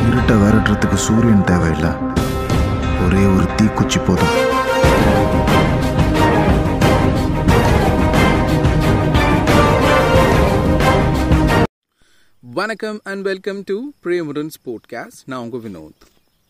இருட்டை விரட்டுறதுக்கு சூரியன் தேவையில்லை ஒரே ஒரு தீக்குச்சி போதும் வணக்கம் and welcome to Priyamudan sportcast நான் உங்கள் வினோத்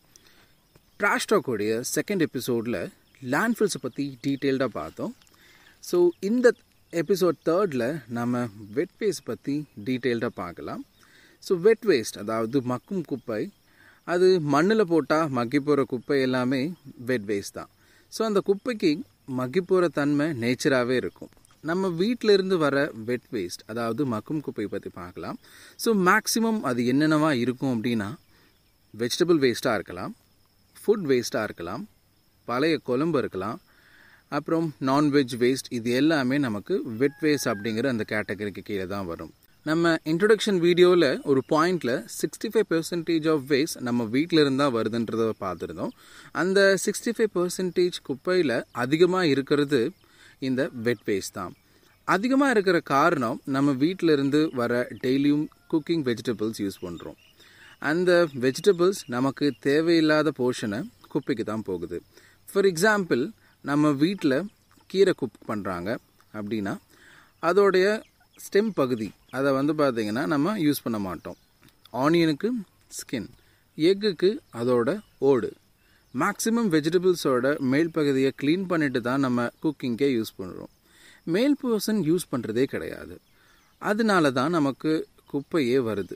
ட்ராஷ் டாக்கோடைய செகண்ட் எபிசோடில் லேண்ட்ஃபில்ஸை பற்றி டீட்டெயில்டாக பார்த்தோம் ஸோ இந்த எபிசோட் தேர்டில் நம்ம வெட் வேஸ்ட் பற்றி டீட்டெயில்டாக பார்க்கலாம் ஸோ வெட் வேஸ்ட் அதாவது மக்கும் குப்பை அது மண்ணில் போட்டால் மக்கி போகிற குப்பை எல்லாமே வெட் வேஸ்ட் தான் ஸோ அந்த குப்பைக்கு மக்கி போகிற தன்மை நேச்சராகவே இருக்கும் நம்ம வீட்டில் இருந்து வர வெட் வேஸ்ட் அதாவது மக்கும் குப்பை பற்றி பார்க்கலாம் ஸோ மேக்ஸிமம் அது என்னென்னவா இருக்கும் அப்படின்னா வெஜிடபிள் வேஸ்ட்டாக இருக்கலாம் ஃபுட் வேஸ்ட்டாக இருக்கலாம் பழைய குழம்பு இருக்கலாம் அப்புறம் நான்வெஜ் வேஸ்ட் இது எல்லாமே நமக்கு வெட் வேஸ்ட் அப்படிங்கிற அந்த கேட்டகரிக்கு கீழே தான் வரும் நம்ம இன்ட்ரொடக்ஷன் வீடியோவில் ஒரு பாயிண்டில் sixty five percentage of waste நம்ம வீட்டில் இருந்தால் வருதுன்றதை பார்த்துருந்தோம் அந்த சிக்ஸ்டி ஃபைவ் பெர்சன்டேஜ் குப்பையில் அதிகமாக இருக்கிறது இந்த வெட் வேஸ்ட் தான் அதிகமாக இருக்கிற காரணம் நம்ம வீட்டில் இருந்து வர டெய்லியும் குக்கிங் வெஜிடபிள்ஸ் யூஸ் பண்ணுறோம் அந்த வெஜிடபிள்ஸ் நமக்கு தேவையில்லாத போர்ஷனை குப்பைக்கு தான் போகுது ஃபார் எக்ஸாம்பிள் நம்ம வீட்டில் கீரை குக் பண்ணுறாங்க அப்படின்னா அதோடைய ஸ்டெம் பகுதி அதை வந்து பார்த்திங்கன்னா நம்ம யூஸ் பண்ண மாட்டோம் ஆனியனுக்கு ஸ்கின் எக்குக்கு அதோட ஓடு மேக்ஸிமம் வெஜிடபிள்ஸோட மேல் பகுதியை க்ளீன் பண்ணிட்டு தான் நம்ம குக்கிங்கே யூஸ் பண்ணுறோம் மேல் பர்சன் யூஸ் பண்ணுறதே கிடையாது அதனால தான் நமக்கு குப்பையே வருது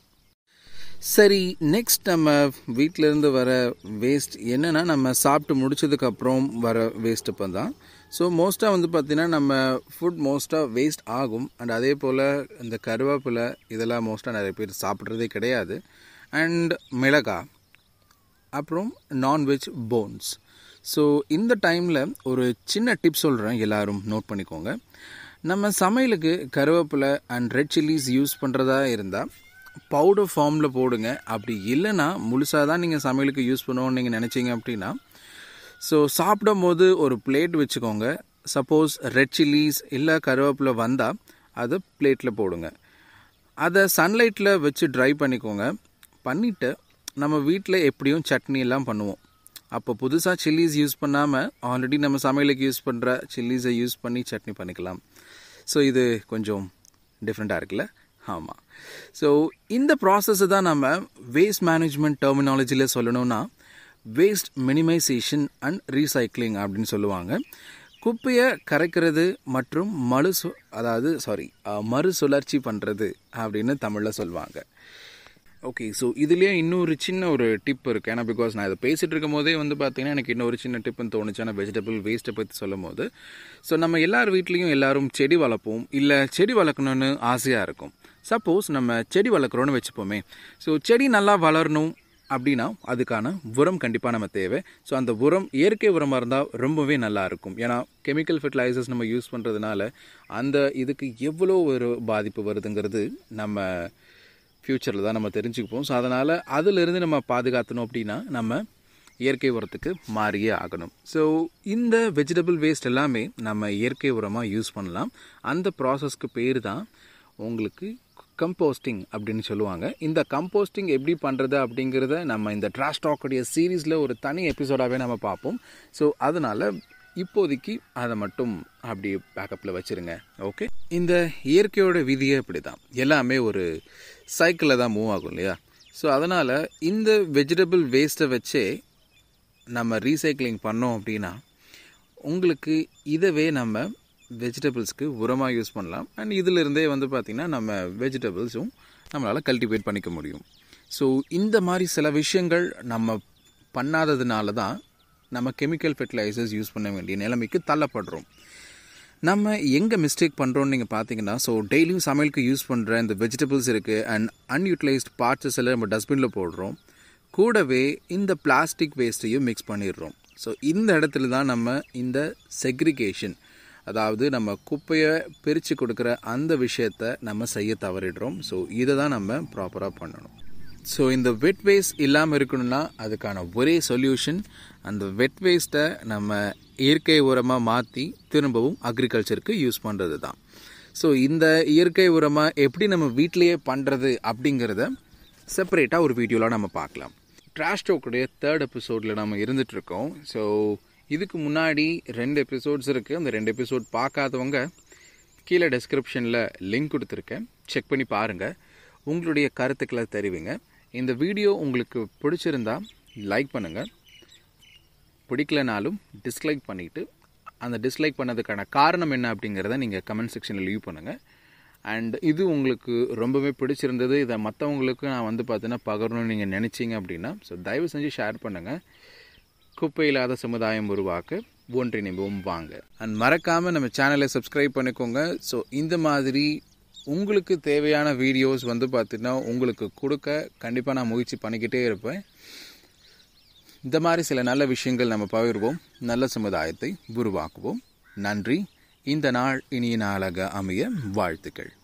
சரி நெக்ஸ்ட் நம்ம வீட்டிலேருந்து வர வேஸ்ட் என்னென்னா நம்ம சாப்பிட்டு முடிச்சதுக்கப்புறம் வர வேஸ்ட் இப்போ தான் ஸோ மோஸ்ட்டாக வந்து பார்த்திங்கன்னா நம்ம ஃபுட் மோஸ்ட்டாக வேஸ்ட் ஆகும் அண்ட் அதே போல் இந்த கருவேப்பிலை இதெல்லாம் மோஸ்ட்டாக நிறைய பேர் சாப்பிட்றதே கிடையாது அண்ட் மிளகாய் அப்புறம் நான்வெஜ் போன்ஸ் ஸோ இந்த டைமில் ஒரு சின்ன டிப் சொல்கிறேன் எல்லாரும் நோட் பண்ணிக்கோங்க நம்ம சமையலுக்கு கருவேப்பிலை அண்ட் ரெட் சில்லிஸ் யூஸ் பண்ணுறதா இருந்தால் பவுடர் ஃபார்மில் போடுங்க அப்படி இல்லைன்னா முழுசாக தான் நீங்கள் சமையலுக்கு யூஸ் பண்ணுவோன்னு நீங்கள் நினச்சிங்க அப்படின்னா ஸோ சாப்பிடும் போது ஒரு பிளேட் வச்சுக்கோங்க சப்போஸ் ரெட் சில்லிஸ் இல்லை கருவேப்பிலை வந்தால் அதை பிளேட்டில் போடுங்க அதை சன்லைட்டில் வச்சு ட்ரை பண்ணிக்கோங்க பண்ணிவிட்டு நம்ம வீட்டில் எப்படியும் சட்னி எல்லாம் பண்ணுவோம் அப்போ புதுசாக சில்லிஸ் யூஸ் பண்ணாமல் ஆல்ரெடி நம்ம சமையலுக்கு யூஸ் பண்ணுற சில்லிஸை யூஸ் பண்ணி சட்னி பண்ணிக்கலாம் ஸோ இது கொஞ்சம் டிஃப்ரெண்ட்டாக இருக்குல்ல ஆமாம் ஸோ இந்த ப்ராசஸை தான் நம்ம வேஸ்ட் மேனேஜ்மெண்ட் டெர்மினாலஜியில் சொல்லணும்னா வேஸ்ட் மினிமைசேஷன் அண்ட் ரீசைக்ளிங் அப்படின்னு சொல்லுவாங்க குப்பையை கரைக்கிறது மற்றும் மறு சு அதாவது சாரி மறுசுழற்சி பண்ணுறது அப்படின்னு தமிழில் சொல்லுவாங்க ஓகே ஸோ இதுலேயே இன்னொரு சின்ன ஒரு டிப் இருக்குது ஏன்னா பிகாஸ் நான் இதை பேசிகிட்டு இருக்கும் போதே வந்து பார்த்தீங்கன்னா எனக்கு இன்னொரு சின்ன டிப்புன்னு தோணுச்சு ஆனால் வெஜிடபிள் வேஸ்ட்டை பற்றி சொல்லும் போது ஸோ நம்ம எல்லார் வீட்லேயும் எல்லாரும் செடி வளர்ப்போம் இல்லை செடி வளர்க்கணும்னு ஆசையாக இருக்கும் சப்போஸ் நம்ம செடி வளர்க்குறோன்னு வச்சுப்போமே ஸோ செடி நல்லா வளரணும் அப்படின்னா அதுக்கான உரம் கண்டிப்பாக நம்ம தேவை ஸோ அந்த உரம் இயற்கை உரமாக இருந்தால் ரொம்பவே நல்லா இருக்கும் ஏன்னா கெமிக்கல் ஃபெர்டிலைசர்ஸ் நம்ம யூஸ் பண்ணுறதுனால அந்த இதுக்கு எவ்வளோ ஒரு பாதிப்பு வருதுங்கிறது நம்ம ஃப்யூச்சரில் தான் நம்ம தெரிஞ்சுக்குப்போம் ஸோ அதனால் அதிலிருந்து நம்ம பாதுகாத்தணும் அப்படின்னா நம்ம இயற்கை உரத்துக்கு மாறியே ஆகணும் ஸோ இந்த வெஜிடபிள் வேஸ்ட் எல்லாமே நம்ம இயற்கை உரமாக யூஸ் பண்ணலாம் அந்த ப்ராசஸ்க்கு பேர் தான் உங்களுக்கு கம்போஸ்டிங் அப்படின்னு சொல்லுவாங்க இந்த கம்போஸ்டிங் எப்படி பண்ணுறது அப்படிங்கிறத நம்ம இந்த ட்ராஷ் டாக்குடைய சீரீஸில் ஒரு தனி எபிசோடாகவே நம்ம பார்ப்போம் ஸோ அதனால் இப்போதைக்கு அதை மட்டும் அப்படி பேக்கப்பில் வச்சுருங்க ஓகே இந்த இயற்கையோட விதியே இப்படி தான் எல்லாமே ஒரு சைக்கிளில் தான் மூவ் ஆகும் இல்லையா ஸோ அதனால் இந்த வெஜிடபிள் வேஸ்ட்டை வச்சே நம்ம ரீசைக்ளிங் பண்ணோம் அப்படின்னா உங்களுக்கு இதவே நம்ம வெஜிடபிள்ஸ்க்கு உரமாக யூஸ் பண்ணலாம் அண்ட் இதிலிருந்தே வந்து பார்த்திங்கன்னா நம்ம வெஜிடபிள்ஸும் நம்மளால் கல்டிவேட் பண்ணிக்க முடியும் ஸோ இந்த மாதிரி சில விஷயங்கள் நம்ம பண்ணாததுனால தான் நம்ம கெமிக்கல் ஃபெர்டிலைசர்ஸ் யூஸ் பண்ண வேண்டிய நிலைமைக்கு தள்ளப்படுறோம் நம்ம எங்கே மிஸ்டேக் பண்ணுறோன்னு நீங்கள் பார்த்தீங்கன்னா ஸோ டெய்லியும் சமையலுக்கு யூஸ் பண்ணுற இந்த வெஜிடபிள்ஸ் இருக்குது அண்ட் அன்யூட்டிலைஸ்ட் பார்ட்ஸஸ் எல்லாம் நம்ம டஸ்ட்பினில் போடுறோம் கூடவே இந்த பிளாஸ்டிக் வேஸ்ட்டையும் மிக்ஸ் பண்ணிடுறோம் ஸோ இந்த இடத்துல தான் நம்ம இந்த செக்ரிகேஷன் அதாவது நம்ம குப்பையை பிரித்து கொடுக்குற அந்த விஷயத்தை நம்ம செய்ய தவறிடுறோம் ஸோ இதை தான் நம்ம ப்ராப்பராக பண்ணணும் ஸோ இந்த வெட் வேஸ்ட் இல்லாமல் இருக்கணும்னா அதுக்கான ஒரே சொல்யூஷன் அந்த வெட் வேஸ்ட்டை நம்ம இயற்கை உரமாக மாற்றி திரும்பவும் அக்ரிகல்ச்சருக்கு யூஸ் பண்ணுறது தான் ஸோ இந்த இயற்கை உரமாக எப்படி நம்ம வீட்டிலேயே பண்ணுறது அப்படிங்கிறத செப்பரேட்டாக ஒரு வீடியோவில் நம்ம பார்க்கலாம் ட்ராஸ்டோக்குடைய தேர்ட் எபிசோடில் நம்ம இருந்துகிட்ருக்கோம் ஸோ இதுக்கு முன்னாடி ரெண்டு எபிசோட்ஸ் இருக்குது அந்த ரெண்டு எபிசோட் பார்க்காதவங்க கீழே டெஸ்கிரிப்ஷனில் லிங்க் கொடுத்துருக்கேன் செக் பண்ணி பாருங்கள் உங்களுடைய கருத்துக்களை தெரிவிங்க இந்த வீடியோ உங்களுக்கு பிடிச்சிருந்தா லைக் பண்ணுங்கள் பிடிக்கலனாலும் டிஸ்லைக் பண்ணிவிட்டு அந்த டிஸ்லைக் பண்ணதுக்கான காரணம் என்ன அப்படிங்கிறத நீங்கள் கமெண்ட் செக்ஷனில் லீவ் பண்ணுங்கள் அண்ட் இது உங்களுக்கு ரொம்பவே பிடிச்சிருந்தது இதை மற்றவங்களுக்கு நான் வந்து பார்த்தீங்கன்னா பகரணும்னு நீங்கள் நினச்சிங்க அப்படின்னா ஸோ தயவு செஞ்சு ஷேர் பண்ணுங்கள் குப்பை இல்லாத சமுதாயம் உருவாக்க ஒன்றிணைவோம் வாங்க அண்ட் மறக்காமல் நம்ம சேனலை சப்ஸ்கிரைப் பண்ணிக்கோங்க ஸோ இந்த மாதிரி உங்களுக்கு தேவையான வீடியோஸ் வந்து பார்த்தீங்கன்னா உங்களுக்கு கொடுக்க கண்டிப்பாக நான் முயற்சி பண்ணிக்கிட்டே இருப்பேன் இந்த மாதிரி சில நல்ல விஷயங்கள் நம்ம பகிர்வோம் நல்ல சமுதாயத்தை உருவாக்குவோம் நன்றி இந்த நாள் இனிய நாளாக அமைய வாழ்த்துக்கள்